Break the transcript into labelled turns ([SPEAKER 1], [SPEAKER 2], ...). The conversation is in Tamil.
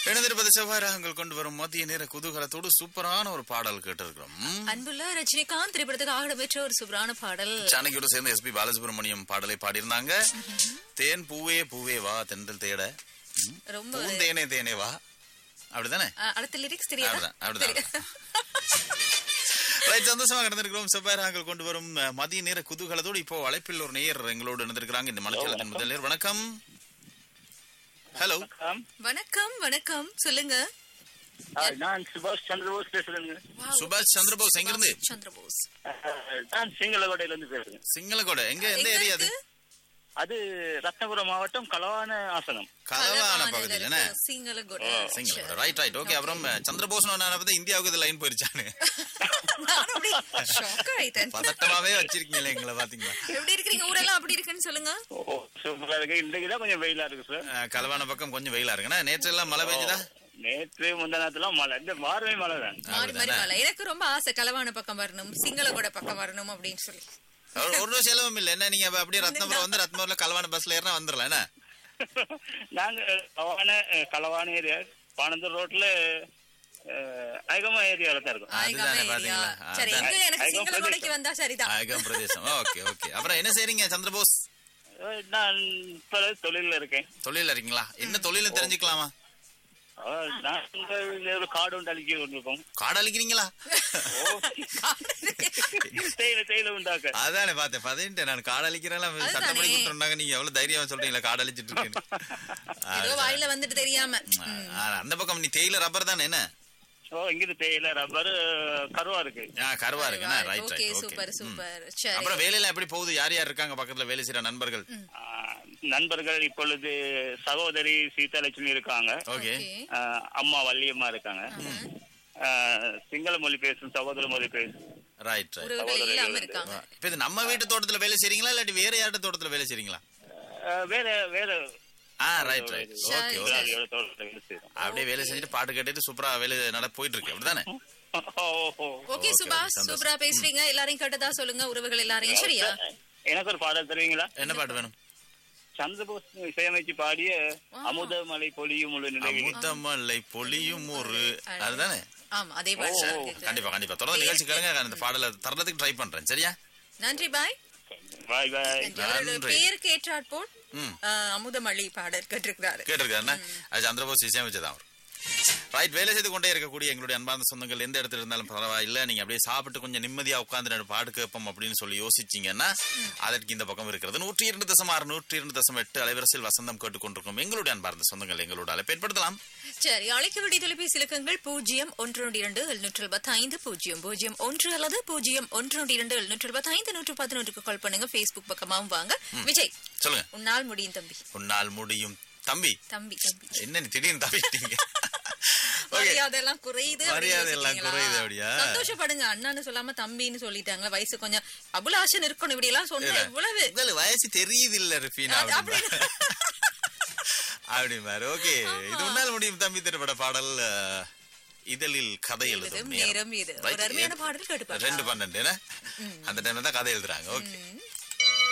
[SPEAKER 1] இணைந்திருப்பது செவ்வாய் ராகங்கள் கொண்டு வரும் மத்திய நேர குதூகலத்தோடு சூப்பரான ஒரு பாடல் கேட்டிருக்கிறோம்
[SPEAKER 2] அன்புள்ள ரஜினிகாந்த் திரைப்படத்துக்கு ஆட பெற்ற ஒரு சூப்பரான பாடல்
[SPEAKER 1] ஜானகியோட சேர்ந்து எஸ்பி பாலசுப்ரமணியம் பாடலை பாடியிருந்தாங்க தேன் பூவே பூவே வா தென்றல் தேட ம்.
[SPEAKER 2] ரொம்ப
[SPEAKER 1] பூந்தேனே தேனே வா அப்படிதானே
[SPEAKER 2] அ, அடுத்த லிரிக்ஸ் தெரியாதா
[SPEAKER 1] அப்படிதான் அப்படிதான் ரைட் சந்தோஷமா நடந்திருக்கிறோம் செவ்வாய் ராகங்கள் கொண்டு வரும் அஹ், மதிய நேர குதூகலத்தோடு இப்போ அழைப்பில் ஒரு நேயர் எங்களோடு இருந்திருக்கிறாங்க இந்த மலைச்சலத்தின் முதல் நேர் வணக்கம் ஹலோ
[SPEAKER 3] வணக்கம்
[SPEAKER 2] வணக்கம் வணக்கம் சொல்லுங்க
[SPEAKER 3] ஆ, நான் சுபாஷ் சந்திரபோஸ் பேசுறேங்க
[SPEAKER 1] சுபாஷ் சந்திரபோஸ் எங்கிருந்து
[SPEAKER 2] சந்திரபோஸ்
[SPEAKER 3] ஆ, நான் சிங்களகோட்டையில இருந்து பேசுறேன்
[SPEAKER 1] சிங்களகோட எங்க எந்த
[SPEAKER 2] எங்க
[SPEAKER 1] ஏரியா அது
[SPEAKER 2] இருக்கு?
[SPEAKER 3] அது ரத்னபுரம் மாவட்டம் களவான ஆசனம்
[SPEAKER 1] கலவான
[SPEAKER 2] கலவான
[SPEAKER 1] பகுதியில்
[SPEAKER 2] இருக்கு.
[SPEAKER 1] என்ன
[SPEAKER 2] சிங்களகோட
[SPEAKER 1] சிங்களகோட ரைட் ரைட் ஓகே அப்புறம் சந்திரபோஸ் வந்து இந்தியாவுக்கு இது லைன் போயிருச்சானு
[SPEAKER 2] நான் அப்படி shock ஆயிட்டேன்.
[SPEAKER 1] பதட்டமாவே வச்சிருக்கீங்களே எங்களை பாத்தீங்களா
[SPEAKER 2] எப்படி இருக்கிறீங்க ஊரெல்லாம் அப்படி இருக்குன்னு சொல்லுங்க
[SPEAKER 3] ஓ சூப்பரா இருக்கு இன்றைக்கு தான் கொஞ்சம் வெயிலா இருக்கு சார்
[SPEAKER 1] அஹ், கலவான பக்கம் கொஞ்சம் வெயிலா இருக்குன்னா நேற்று எல்லாம் மழை பெஞ்சுதா
[SPEAKER 3] நேற்று முந்தநாத்துலாம் மழை இந்த வாரமே மழை தான்
[SPEAKER 2] மாறி மாறி மலை எனக்கு ரொம்ப ஆசை கலவான பக்கம் வரணும் சிங்களகோட பக்கம் வரணும் அப்படின்னு சொல்லி
[SPEAKER 1] ஒரு- ஒரு செலவும் இல்ல என்ன நீங்க அப்படியே ரத்னபுரம் வந்து ரத்னபுரம்ல கலவான பஸ்ல ஏறினா வந்துடலாம் என்ன
[SPEAKER 3] நாங்க களவான களவான ஏரியா பானந்தூர் ரோட்ல ஐகமா ஏரியால தான் இருக்கும்
[SPEAKER 2] ஆயிகாம
[SPEAKER 1] அதுதானே
[SPEAKER 2] ஏரியா.
[SPEAKER 1] பாத்தீங்களா?
[SPEAKER 2] சரி
[SPEAKER 1] அதான்.
[SPEAKER 2] எங்க எனக்கு
[SPEAKER 3] ஆயிகாம
[SPEAKER 2] சிங்களகோடைக்கு வந்தா சரிதான்
[SPEAKER 1] அகம் பிரதேசம் ஓகே ஓகே அப்புறம் என்ன செய்றீங்க சந்திரபோஸ்
[SPEAKER 3] அஹ், நான் இப்ப தொழில இருக்கேன்
[SPEAKER 1] தொழில இருக்கீங்களா என்ன தொழில் தெரிஞ்சுக்கலாமா
[SPEAKER 3] அஹ், நான் இங்க ஒரு காடு ஒன்று அழிக்க கொண்டிருக்கோம்
[SPEAKER 1] காடு அழிக்கிறீங்களா
[SPEAKER 3] ஓ தேயிலை தேயிலை உண்டாக்க
[SPEAKER 1] அதானே பார்த்தேன் பதினெட்டு நான் காடு அழிக்கிறேன்
[SPEAKER 2] அதுதானே.
[SPEAKER 1] சட்டப்படி கொடுத்துருந்தாங்க நீங்க எவ்வளவு தைரியமா சொல்றீங்களா காடு அழிச்சிட்டு இருக்கேன்னு
[SPEAKER 2] ஏதோ வாயில வந்துட்டு தெரியாம
[SPEAKER 1] ஆ, அந்த பக்கம் நீ தேயில ரப்பர் தானே என்ன
[SPEAKER 3] ஓ இங்கிட்டு தேயிலை ரப்பர் கருவா இருக்கு
[SPEAKER 1] ஆ, கருவா இருக்குண்ணா right
[SPEAKER 2] okay
[SPEAKER 1] right okay
[SPEAKER 2] super super சரி
[SPEAKER 1] அப்புறம் வேலையில எப்படி போகுது யார் யார் இருக்காங்க பக்கத்துல வேலை செய்யற நண்பர்கள்
[SPEAKER 3] ஆ, நண்பர்கள் இப்பொழுது சகோதரி சீதாலட்சுமி இருக்காங்க
[SPEAKER 1] ஓகே
[SPEAKER 2] ஓகே
[SPEAKER 3] ஆ, அம்மா வள்ளியம்மா இருக்காங்க ஆ, சிங்கள மொழி பேசும் சகோதர மொழி பேசும்
[SPEAKER 1] ரைட் ரைட்
[SPEAKER 2] உறவுகள் இல்லாம இருக்காங்க
[SPEAKER 1] இப்ப இது நம்ம வீட்டு தோட்டத்துல வேலை செய்றீங்களா இல்லாட்டி வேற யார்ட்ட தோட்டத்துல வேலை செய்றீங்களா
[SPEAKER 3] ஆ, வேற வேற
[SPEAKER 1] ஆ ரைட் ரைட் ஓகே
[SPEAKER 2] சரி,
[SPEAKER 1] ஓகே
[SPEAKER 3] முதலாளியோட தோட்டத்துல வேலை செய்றோம்.
[SPEAKER 1] அப்படியே வேலை செஞ்சுட்டு பாட்டு கேட்டுட்டு சூப்பரா வேலை நட போயிட்டு இருக்கு அப்படிதானே
[SPEAKER 3] ஓ, ஓ.
[SPEAKER 2] ஓகே
[SPEAKER 1] ஓகே,
[SPEAKER 2] சுபாஷ்
[SPEAKER 1] சந்தோஷம்.
[SPEAKER 2] சூப்பரா பேசுறீங்க எல்லாரையும் கேட்டதா சொல்லுங்க உறவுகள் எல்லாரையும் சரியா
[SPEAKER 3] எனக்கு ஒரு பாடல் தருவீங்களா
[SPEAKER 1] என்ன பாட்டு வேணும்
[SPEAKER 3] சந்திரபோஸ் இசையமைச்சு பாடிய அமுதமலை பொழியும் முழு நிலையில்
[SPEAKER 1] அமுதமல்லை பொழியும் ஒரு அதுதானே
[SPEAKER 2] ஆமா அதே பாட்டு
[SPEAKER 3] ஓ,
[SPEAKER 2] இருக்கு.
[SPEAKER 1] கண்டிப்பா கண்டிப்பா தொடர்ந்து நிகழ்ச்சி கேளுங்க நான் இந்த பாடலை தரதுக்கு ட்ரை பண்றேன் சரியா
[SPEAKER 2] நன்றி பாய்
[SPEAKER 3] பாய் பாய்
[SPEAKER 2] அவரோட
[SPEAKER 1] நன்றி.
[SPEAKER 2] பேருக்கு ஏற்றாற்போல்
[SPEAKER 1] ம்.
[SPEAKER 2] அமுதமழி பாடல் கேட்டிருக்கிறாரு
[SPEAKER 1] கேட்டிருக்காருன்னா அது சந்திரபோஸ் இசையமைச்சதான் அவர் ரைட் வேலை செய்து கொண்டே இருக்கக்கூடிய எங்களுடைய அன்பார்ந்த சொந்தங்கள் எந்த இடத்துல இருந்தாலும் பரவாயில்ல நீங்க அப்படியே சாப்பிட்டு கொஞ்சம் நிம்மதியா உட்கார்ந்து ரெண்டு பாடு கேட்போம் அப்படின்னு சொல்லி யோசிச்சீங்கன்னா அதற்கு இந்த பக்கம் இருக்கிறது நூற்றி இரண்டு தசம் ஆறு நூற்றி இரண்டு தசம் எட்டு அலைவரிசையில் வசந்தம் கேட்டுக்கொண்டிருக்கும் எங்களுடைய அன்பார்ந்த சொந்தங்கள் எங்களோட அழைப்பு ஏற்படுத்தலாம்
[SPEAKER 2] சரி அழைக்க வேண்டிய தொலைபேசி இலக்கங்கள் பூஜ்ஜியம் ஒன்று இரண்டு எழுநூற்று எழுபத்தி ஐந்து பூஜ்ஜியம் பூஜ்ஜியம் ஒன்று அல்லது பூஜ்ஜியம் ஒன்று இரண்டு எழுநூற்று எழுபத்தி ஐந்து நூற்று பதினொன்றுக்கு கால் பண்ணுங்க Facebook பக்கமாவும் வாங்க விஜய்
[SPEAKER 1] சொல்லுங்க
[SPEAKER 2] உன்னால் முடியும் தம்பி
[SPEAKER 1] உன்னால் முடியும் தம்பி
[SPEAKER 2] தம்பி தம்பி
[SPEAKER 1] என்ன நீ திடீர்னு தவிட்டீங்க ஓகே
[SPEAKER 2] மரியாதை எல்லாம் குறையுது அப்படின்னு
[SPEAKER 1] மரியாதை எல்லாம்
[SPEAKER 2] யோசிக்கிறீங்களா?
[SPEAKER 1] குறையுது அப்படியா?
[SPEAKER 2] சந்தோஷப்படுங்க அண்ணான்னு சொல்லாம தம்பின்னு சொல்லிட்டாங்களா வயசு கொஞ்சம் அபுலாஷன் இருக்கணும் இப்படி எல்லாம் சொன்னா எவ்வளவு
[SPEAKER 1] உங்களுக்கு வயசு தெரியுது இல்ல ரிஃபீனா
[SPEAKER 2] அது
[SPEAKER 1] அப்படின்னா அப்படிம்பாரு ஓகே இது உன்னால் முடியும் தம்பி திரைப்பட பாடல் அஹ், இதழில் கதை எழுதும்
[SPEAKER 2] எழுதும் நேரம் இது. ஒரு
[SPEAKER 1] Right.
[SPEAKER 2] அருமையான பாடல் கேட்டு பாருங்க.
[SPEAKER 1] ரெண்டு பன்னெண்டு என்ன? அந்த டைம்ல தான் கதை எழுதுறாங்க ஓகே